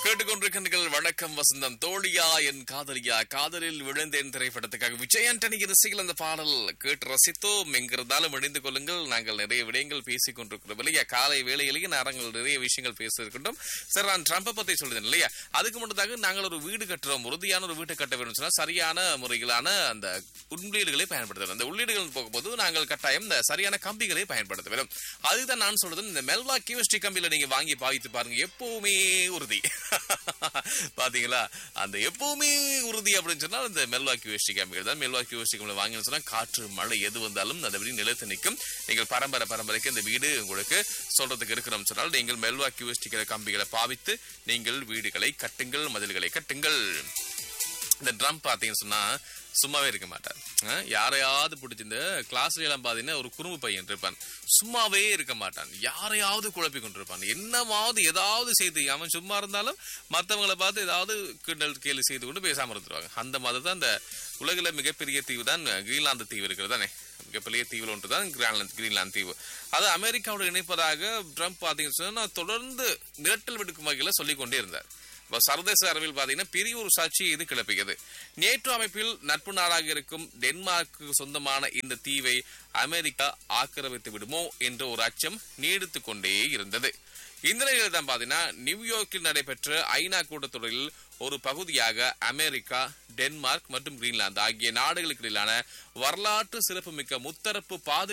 கேட்டுக்கொண்டிருக்கின்றீர்கள் வணக்கம் வசந்தம் தோழியா என் காதலியா காதலில் விழுந்தேன் திரைப்படத்துக்காக விஜய் ஆண்டனி இசையில் அந்த பாடல் கேட்டு ரசித்தோம் எங்கிருந்தாலும் இணைந்து கொள்ளுங்கள் நாங்கள் நிறைய விடயங்கள் பேசிக் கொண்டிருக்கிறோம் இல்லையா காலை வேளையிலேயே நாங்கள் நிறைய விஷயங்கள் பேசியிருக்கின்றோம் சார் நான் ட்ரம்பை பத்தி சொல்றேன் இல்லையா அதுக்கு முன்னதாக நாங்கள் ஒரு வீடு கட்டுறோம் உறுதியான ஒரு வீட்டை கட்ட வேண்டும் சொன்னா சரியான முறையிலான அந்த உள்ளீடுகளை பயன்படுத்தணும் அந்த உள்ளீடுகள் போகும்போது நாங்கள் கட்டாயம் இந்த சரியான கம்பிகளை பயன்படுத்த வேண்டும் அதுதான் நான் சொல்றது இந்த மெல்வா கியூஎஸ்டி கம்பியில நீங்க வாங்கி பாவித்து பாருங்க எப்பவுமே உறுதி பாத்தீங்களா அந்த எப்பவுமே உறுதி அப்படின்னு சொன்னா அந்த மெல்வா கியூஎஸ்டி கம்பிகள் தான் மெல்வா கியூஎஸ்டி கம்பியில் வாங்கினு சொன்னா காற்று மழை எது வந்தாலும் அந்த வீடு நிலைத்து நிற்கும் நீங்கள் பரம்பரை பரம்பரைக்கு இந்த வீடு உங்களுக்கு சொல்றதுக்கு இருக்கிறோம் சொன்னால் நீங்கள் மெல்வா கியூஎஸ்டி கம்பிகளை பாவித்து நீங்கள் வீடுகளை கட்டுங்கள் மதில்களை கட்டுங்கள் இந்த ட்ரம் பார்த்தீங்கன்னு சொன்னா சும்மாவே இருக்க மாட்டார் அஹ் யாரையாவது பிடிச்சி இந்த கிளாஸ்ல எல்லாம் பாத்தீங்கன்னா ஒரு குறும்பு பையன் இருப்பான் சும்மாவே இருக்க மாட்டான் யாரையாவது குழப்பி கொண்டிருப்பான் என்னமாவது ஏதாவது செய்து அவன் சும்மா இருந்தாலும் மத்தவங்களை பார்த்து ஏதாவது கிண்டல் கேலி செய்து கொண்டு பேசாம இருந்துருவாங்க அந்த மாதிரி தான் இந்த உலகில மிகப்பெரிய தீவு தான் கிரீன்லாந்து தீவு இருக்கிறது தானே மிகப்பெரிய தீவில் ஒன்று தான் கிரான்லாந்து கிரீன்லாந்து தீவு அது அமெரிக்காவோட இணைப்பதாக ட்ரம்ப் பார்த்தீங்கன்னு சொன்னா தொடர்ந்து மிரட்டல் விடுக்கும் வகையில் சொல்லிக் கொண்டே இருந்தார் இப்ப சர்வதேச அளவில் பாத்தீங்கன்னா பெரிய ஒரு சர்ச்சையை இது கிளப்பியது நேட்டோ அமைப்பில் நட்பு நாடாக இருக்கும் டென்மார்க்கு சொந்தமான இந்த தீவை அமெரிக்கா ஆக்கிரமித்து விடுமோ என்ற ஒரு அச்சம் நீடித்துக் கொண்டே இருந்தது இந்த நிலையில் தான் பாத்தீங்கன்னா நியூயார்க்கில் நடைபெற்ற ஐநா கூட்டத்தொடரில் ஒரு பகுதியாக அமெரிக்கா டென்மார்க் மற்றும் கிரீன்லாந்து ஆகிய நாடுகளுக்கு இடையிலான வரலாற்று சிறப்புமிக்க முத்தரப்பு பாதுகாப்பு